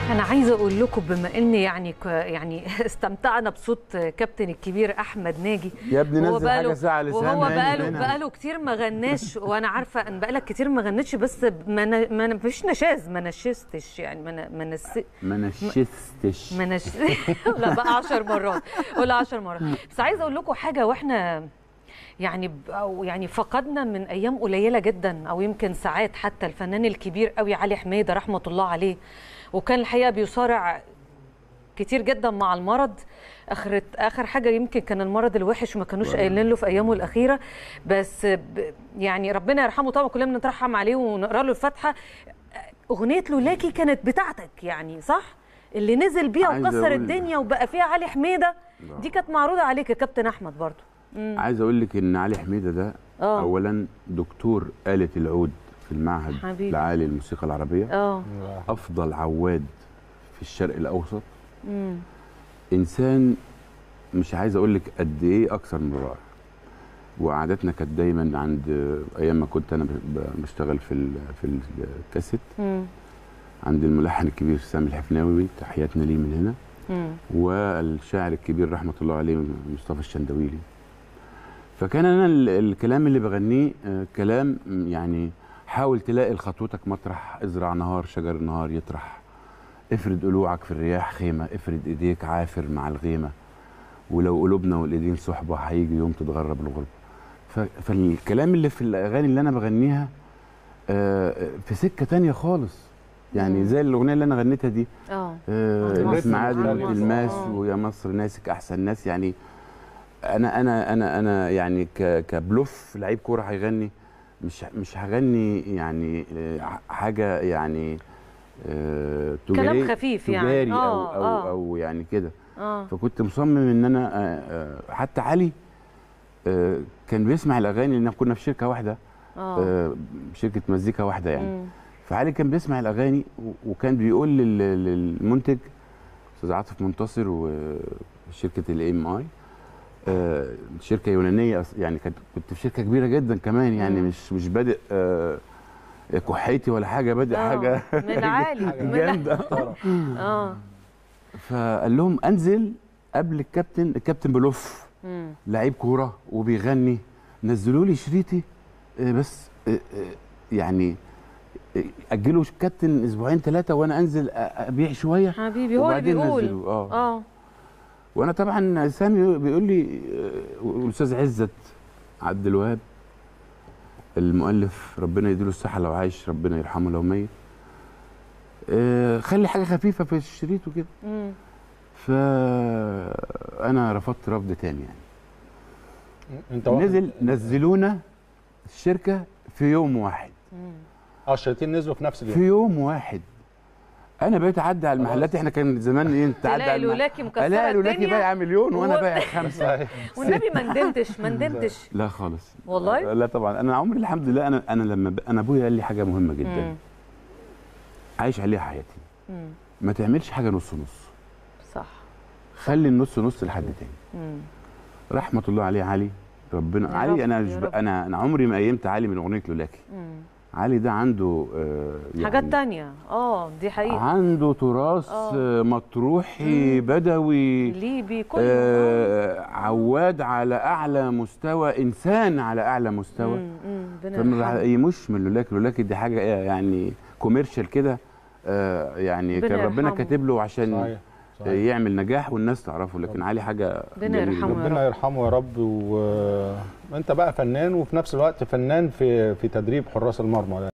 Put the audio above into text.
انا عايزه اقول لكم بما ان يعني ك- يعني استمتعنا بصوت كابتن الكبير احمد ناجي يا ابني هو نزل حاجه بقاله ساعه لسان وهو عيني بقاله هنا. بقاله كتير ما غناش وانا عارفه ان بقالك كتير ما غنتش بس ما ن- ما ن- مفيش نشاز ما نشستش يعني ما ن- ما نس ما نشستش ما نش لا بقى 10 مرات ولا 10 مرات بس عايزه اقول لكم حاجه واحنا يعني ب- او يعني فقدنا من ايام قليله جدا او يمكن ساعات حتى الفنان الكبير قوي علي حميده رحمه الله عليه وكان الحقيقه بيصارع كتير جدا مع المرض اخر اخر حاجه يمكن كان المرض الوحش وما كانوش قايلين له في ايامه الاخيره بس ب- يعني ربنا يرحمه طبعا كلنا بنترحم عليه ونقرا له الفاتحه اغنيه لولاكي كانت بتاعتك يعني صح اللي نزل بيها عايز وكسر أقول- الدنيا وبقى فيها علي حميده دي كانت معروضه عليك يا كابتن احمد برضو عايز اقول لك ان علي حميده ده آه. اولا دكتور آلة العود في المعهد حبيبي. العالي للموسيقى العربيه اه افضل عواد في الشرق الاوسط انسان مش عايز اقول لك قد ايه اكثر من رائع وقعدتنا كانت دايما عند ايام ما كنت انا ب- بشتغل في ال- في الكاسيت مم. عند الملحن الكبير سامي الحفناوي تحياتنا ليه من هنا مم. والشاعر الكبير رحمه الله عليه مصطفى الشندويلي فكان انا ال- الكلام اللي بغنيه آه، كلام م، يعني حاول تلاقي لخطوتك مطرح ازرع نهار شجر النهار يطرح افرد قلوعك في الرياح خيمه افرد ايديك عافر مع الغيمه ولو قلوبنا والايدين صحبه هيجي يوم تتغرب الغربه ف- فالكلام اللي في الاغاني اللي انا بغنيها آه، في سكه تانية خالص يعني زي الاغنيه اللي انا غنيتها دي اه آه، مصر اسم عادل مختلف. الماس آه. ويا مصر ناسك احسن ناس يعني انا انا انا انا يعني ك- كبلوف لعيب كوره هيغني مش مش هغني يعني آه، حاجه يعني آه، كلام تجاري خفيف يعني. تجاري او آه، او آه. او يعني كده اه فكنت مصمم ان انا آه، آه، حتى علي آه، كان بيسمع الاغاني لان كنا في شركه واحده اه آه، شركه مزيكا واحده يعني مم. فعلي كان بيسمع الاغاني و- وكان بيقول لل- للمنتج استاذ عاطف منتصر وشركه الاي ام اي شركه يونانيه أص- يعني كنت كنت في شركه كبيره جدا كمان يعني مم. مش مش بادئ آه، كحيتي ولا حاجه بادئ آه، حاجه من عالي من جامده اه فقال لهم انزل قبل الكابتن الكابتن بلوف مم. لعيب كوره وبيغني نزلوا لي شريطي آه، بس آه، آه، يعني آه، اجلوا الكابتن اسبوعين ثلاثه وانا انزل أ- ابيع شويه حبيبي هو اللي وبعدين بيقول نزلوا، اه اه وانا طبعا سامي بيقول لي آه، والاستاذ عزت عبد الوهاب المؤلف ربنا يديله الصحه لو عايش ربنا يرحمه لو ميت آه، خلي حاجه خفيفه في الشريط وكده مم. فانا رفضت رفض تاني يعني انت واحد- نزل نزلونا الشركه في يوم واحد مم. اه الشريطين نزلوا في نفس في اليوم يوم واحد انا بقيت اعدي على المحلات احنا كان زمان ايه تعدي تلاقي على المح- لولاكي مكسره الاقي لولاكي الدنيا بايعه مليون وانا و- بايع خمسه صحيح. والنبي ما ندمتش ما ندمتش لا خالص والله؟ لا طبعا انا عمري الحمد لله انا انا لما ب... انا ابويا قال لي حاجه مهمه جدا مم. عايش عليها حياتي مم. ما تعملش حاجه نص نص صح خلي النص نص لحد تاني مم. رحمه الله عليه علي ربنا يا علي رب، انا يا مش ب... رب. انا انا عمري ما قيمت علي من اغنيه لولاكي مم. علي ده عنده آه يعني حاجات تانية اه دي حقيقة عنده تراث آه. آه، مطروحي بدوي ليبي كله آه. آه عواد على اعلى مستوى انسان على اعلى مستوى مم. مم. ربنا فما يرحمه. يهموش من لولاكي لولاكي دي حاجه إيه يعني كوميرشال كده آه يعني ربنا كان ربنا يرحمه. كاتب له عشان صحيح صحيح. يعمل نجاح والناس تعرفه لكن علي حاجه ربنا جميلة. يرحمه. يا ربنا يرحمه يا رب وانت بقى فنان وفي نفس الوقت فنان في في تدريب حراس المرمى